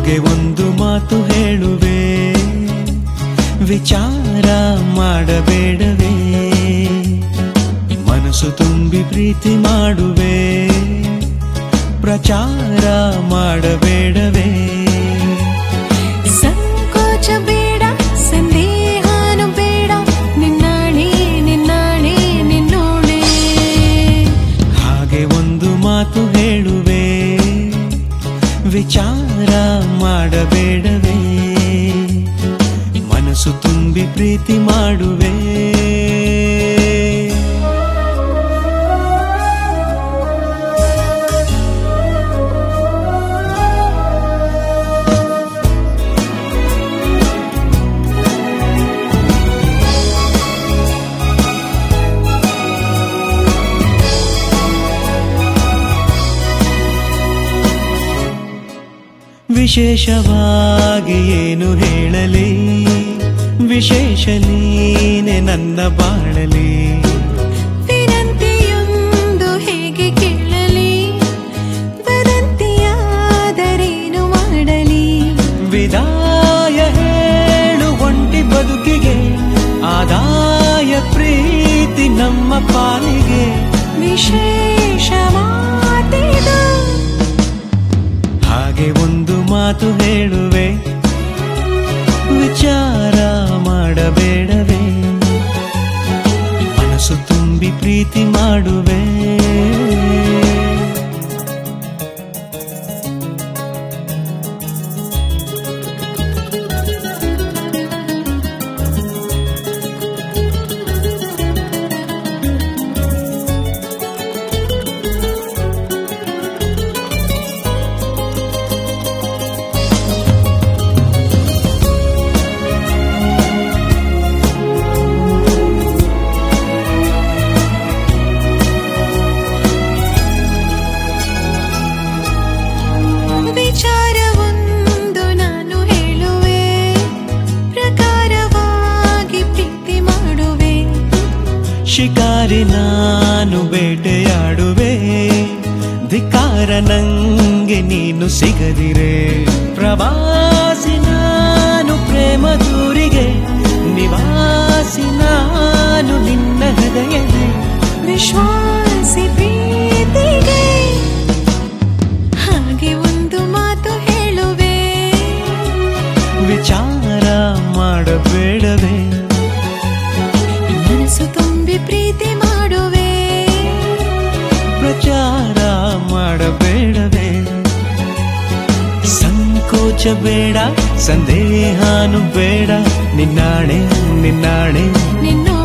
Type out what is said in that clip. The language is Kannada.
ಹಾಗೆ ಒಂದು ಮಾತು ಹೇಳುವೆ ವಿಚಾರ ಮಾಡಬೇಡವೇ ಮನಸ್ಸು ತುಂಬಿ ಪ್ರೀತಿ ಮಾಡುವೆ ಪ್ರಚಾರ ಮಾಡಬೇಡವೇ ಸಂಕೋಚ ಬೇಡ ಸಂದೇಹಾನು ಬೇಡ ನಿನ್ನಾಣೆ ನಿನ್ನಾಣೆ ನಿನ್ನೋಣೆ ಹಾಗೆ ಒಂದು ಮಾತು ಹೇಳುವೆ ವಿಚಾರ ಮಾಡಬೇಡವೇ ಮನಸ್ಸು ತುಂಬಿ ಪ್ರೀತಿ ಮಾಡುವೆ ವಿಶೇಷವಾಗಿ ಏನು ಹೇಳಲಿ ವಿಶೇಷ ನೀನೆ ನನ್ನ ಬಾಳಲಿ ವಿನಂತಿಯೊಂದು ಹೇಗೆ ಕೇಳಲಿ ವದಂತಿಯಾದರೇನು ಮಾಡಲಿ ವಿದಾಯ ಹೇಳು ಒಂಟಿ ಬದುಕಿಗೆ ಆದಾಯ ಪ್ರೀತಿ ನಮ್ಮ ಪಾಲಿಗೆ ವಿಶೇಷ ಮಾತಿದು ಹಾಗೆ ಒಂದು ಮಾತು ಹೇಳುವೆ ವಿಚಾರ ಮಾಡಬೇಡವೇ ಮನಸ್ಸು ತುಂಬಿ ಪ್ರೀತಿ ಮಾಡುವೆ ವಿಚಾರವೊಂದು ನಾನು ಹೇಳುವೆ ಪ್ರಕಾರವಾಗಿ ಪ್ರೀತಿ ಮಾಡುವೆ ಶಿಕಾರಿ ನಾನು ಬೇಟೆಯಾಡುವೆ ಧಿಕಾರ ನಂಗೆ ನೀನು ಸಿಗದಿರೆ ಪ್ರವಾಸಿ ನಾನು ಪ್ರೇಮ ದೂರಿಗೆ ನಿವಾಸಿ ನಾನು ನಿನ್ನ ಹೃದಯದೇ ವಿಶ್ವಾಸಿ ಪ್ರೀತಿಗೆ ಹಾಗೆ ಒಂದು ಮಾತು ಹೇಳುವೆ ವಿಚಾರ ಮಾಡಬೇಡವೇ ಮನಸ್ಸು ತುಂಬಿ ಪ್ರೀತಿ ಮಾಡುವೆ ಪ್ರಚಾರ ಮಾಡಬೇಡವೇ ಸಂಕೋಚ ಬೇಡ ಸಂದೇಹಾನು ಬೇಡ ನಿನ್ನಾಣೆ ನಿನ್ನಾಣೆ ನಿನ್ನೋ